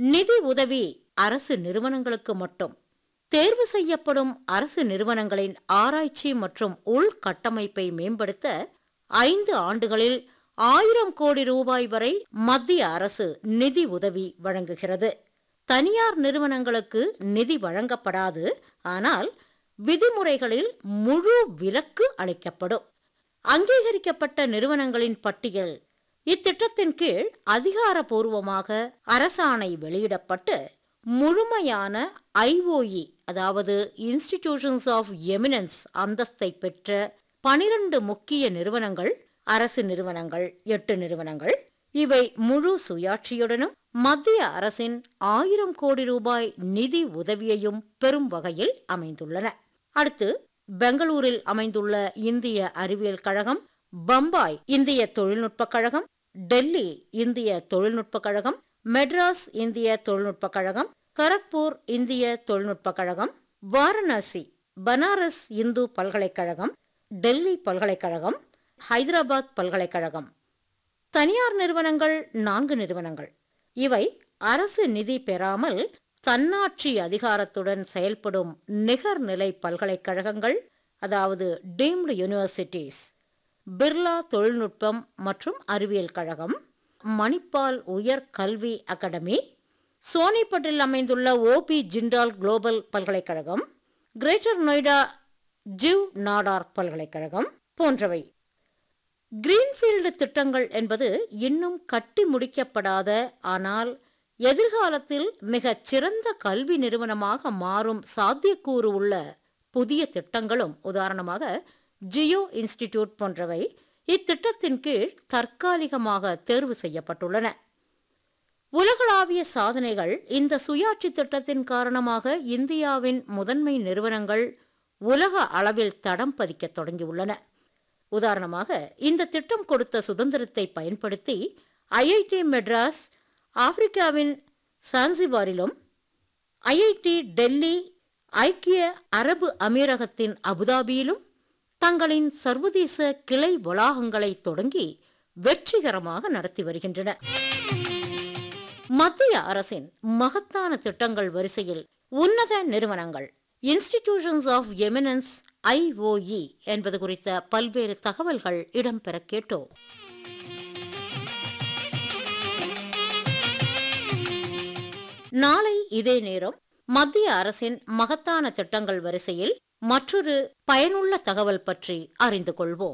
நிதி உதவி அரசு நிறுவனங்களுக்கு மட்டும் தேர்வு செய்யப்படும் அரசு நிறுவனங்களின் ஆராய்ச்சி மற்றும் உள்கட்டமைப்பை மேம்படுத்த ஐந்து ஆண்டுகளில் ஆயிரம் கோடி ரூபாய் வரை மத்திய அரசு நிதி உதவி வழங்குகிறது தனியார் நிறுவனங்களுக்கு நிதி வழங்கப்படாது ஆனால் விதிமுறைகளில் முழு விலக்கு அளிக்கப்படும் அங்கீகரிக்கப்பட்ட நிறுவனங்களின் பட்டியல் இத்திட்டத்தின் கீழ் அதிகாரப்பூர்வமாக அரசாணை வெளியிடப்பட்டு முழுமையான ஐஓஇ அதாவது இன்ஸ்டிடியூஷன்ஸ் ஆஃப் எமினன்ஸ் அந்தஸ்தை பெற்ற பனிரண்டு முக்கிய நிறுவனங்கள் அரசு நிறுவனங்கள் எட்டு நிறுவனங்கள் இவை முழு சுயாட்சியுடனும் மத்திய அரசின் ஆயிரம் கோடி ரூபாய் நிதி உதவியையும் பெறும் வகையில் அமைந்துள்ளன அடுத்து பெங்களூரில் அமைந்துள்ள இந்திய அறிவியல் கழகம் பம்பாய் இந்திய தொழில்நுட்பக் கழகம் டெல்லி இந்திய தொழில்நுட்பக் கழகம் மெட்ராஸ் இந்திய தொழில்நுட்பக் கழகம் கரக்பூர் இந்திய தொழில்நுட்பக் கழகம் வாரணாசி பனாரஸ் இந்து பல்கலைக்கழகம் டெல்லி பல்கலைக்கழகம் ஹைதராபாத் பல்கலைக்கழகம் தனியார் நிறுவனங்கள் நான்கு நிறுவனங்கள் இவை அரசு நிதி பெறாமல் தன்னாட்சி அதிகாரத்துடன் செயல்படும் நிகர்நிலை பல்கலைக்கழகங்கள் அதாவது டீம்டு யூனிவர்சிட்டிஸ் பிர்லா தொழில்நுட்பம் மற்றும் அறிவியல் கழகம் மணிப்பால் உயர் கல்வி அகாடமி சோனிபட்டில் அமைந்துள்ள ஓபி ஜிண்டால் குளோபல் பல்கலைக்கழகம் கிரேட்டர் நொய்டா ஜிவ் நாடார் பல்கலைக்கழகம் போன்றவை கிரீன்ஃபீல்டு திட்டங்கள் என்பது இன்னும் கட்டி முடிக்கப்படாத ஆனால் எதிர்காலத்தில் மிகச் சிறந்த கல்வி நிறுவனமாக மாறும் சாத்தியக்கூறு உள்ள புதிய திட்டங்களும் உதாரணமாக ஜியோ இன்ஸ்டிடியூட் போன்றவை இத்திட்டத்தின் கீழ் தற்காலிகமாக தேர்வு செய்யப்பட்டுள்ளன உலகளாவிய சாதனைகள் இந்த சுயாட்சி திட்டத்தின் காரணமாக இந்தியாவின் முதன்மை நிறுவனங்கள் உலக அளவில் தடம் பதிக்க தொடங்கியுள்ளன உதாரணமாக இந்த திட்டம் கொடுத்த சுதந்திரத்தை பயன்படுத்தி ஐஐடி மெட்ராஸ் ஆப்பிரிக்காவின் சான்சிபாரிலும் ஐஐடி டெல்லி ஐக்கிய அரபு அமீரகத்தின் அபுதாபியிலும் தங்களின் சர்வதேச கிளை வளாகங்களை தொடங்கி வெற்றிகரமாக நடத்தி வருகின்றன மத்திய அரசின் மகத்தான திட்டங்கள் வரிசையில் உன்னத நிறுவனங்கள் இன்ஸ்டிடியூஷன்ஸ் ஆஃப் எமினன்ஸ் ஐஓஇ என்பது குறித்த பல்வேறு தகவல்கள் இடம்பெற கேட்டோம் நாளை இதே நேரம் மத்திய அரசின் மகத்தான திட்டங்கள் வரிசையில் மற்றொரு பயனுள்ள தகவல் பற்றி அறிந்து கொள்வோம்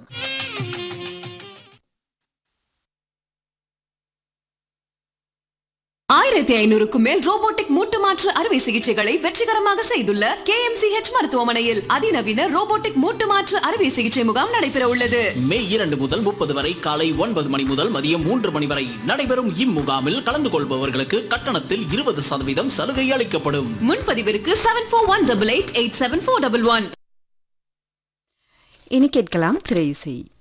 ஆயிரத்தி ஐநூறுக்கும் மேல் ரோபோட்டிக் மூட்டு மாற்று அறுவை சிகிச்சைகளை வெற்றிகரமாக செய்துள்ள கே மருத்துவமனையில் அதிநவீன ரோபோட்டிக் மூட்டு மாற்று அறுவை சிகிச்சை முகாம் நடைபெற உள்ளது மே இரண்டு முதல் முப்பது வரை காலை ஒன்பது மணி முதல் மதியம் மூன்று மணி வரை நடைபெறும் இம்முகாமில் கலந்து கொள்பவர்களுக்கு கட்டணத்தில் இருபது சதவீதம் சலுகை அளிக்கப்படும் முன்பதிவிற்கு seven four one double eight eight seven four double one இனி கேட்கலாம் திரை இசை